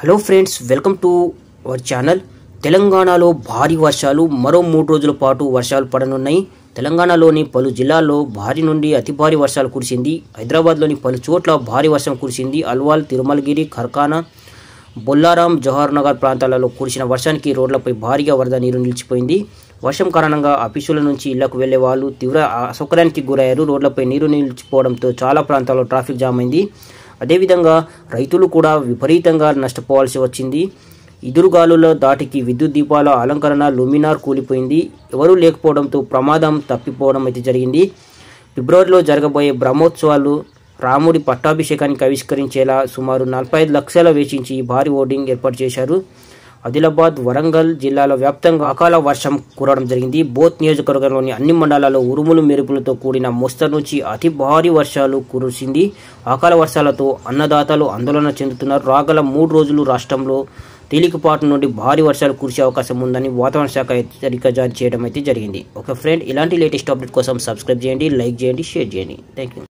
hello friends welcome to our channel తెలంగాణలో భారీ వర్షాలు మరో మూడు రోజుల పాటు వర్షాలు పడనున్నాయి తెలంగాణలోని పలు జిల్లాల్లో భారీ నుండి అతి భారీ వర్షాలు కురిసింది హైదరాబాద్లోని పలు చోట్ల భారీ వర్షం కురిసింది అల్వాల్ తిరుమలగిరి ఖర్కానా బొల్లారాం జవహర్ నగర్ ప్రాంతాలలో కురిసిన వర్షానికి రోడ్లపై భారీగా వరద నీరు నిలిచిపోయింది వర్షం కారణంగా ఆఫీసుల నుంచి ఇళ్లకు వెళ్లే వాళ్ళు తీవ్ర అసౌకర్యానికి గురయ్యారు రోడ్లపై నీరు నిలిచిపోవడంతో చాలా ప్రాంతాల్లో ట్రాఫిక్ జామ్ అయింది అదేవిధంగా రైతులు కూడా విపరీతంగా నష్టపోవాల్సి వచ్చింది ఎదురుగాలుల దాటికి విద్యుత్ దీపాల అలంకరణ లుమినార్ కూలిపోయింది ఎవరూ లేకపోవడంతో ప్రమాదం తప్పిపోవడం అయితే జరిగింది ఫిబ్రవరిలో జరగబోయే బ్రహ్మోత్సవాలు రాముడి పట్టాభిషేకానికి ఆవిష్కరించేలా సుమారు నలభై ఐదు లక్షల వేచించి ఈ భారీ ఓటింగ్ ఏర్పాటు చేశారు ఆదిలాబాద్ వరంగల్ జిల్లాల వ్యాప్తంగా అకాల వర్షం కురవడం జరిగింది బోత్ నియోజకవర్గంలోని అన్ని మండలాల్లో ఉరుములు మెరుపులతో కూడిన మోస్తరు నుంచి అతి భారీ వర్షాలు కురిసింది అకాల వర్షాలతో అన్నదాతలు ఆందోళన చెందుతున్నారు రాగల మూడు రోజులు రాష్ట్రంలో తేలికపాటు నుండి భారీ వర్షాలు కురిసే అవకాశం ఉందని వాతావరణ శాఖ హెచ్చరిక జారీ చేయడం అయితే జరిగింది ఒక ఫ్రెండ్ ఇలాంటి లేటెస్ట్ అప్డేట్ కోసం సబ్స్క్రైబ్ చేయండి లైక్ చేయండి షేర్ చేయండి థ్యాంక్ యూ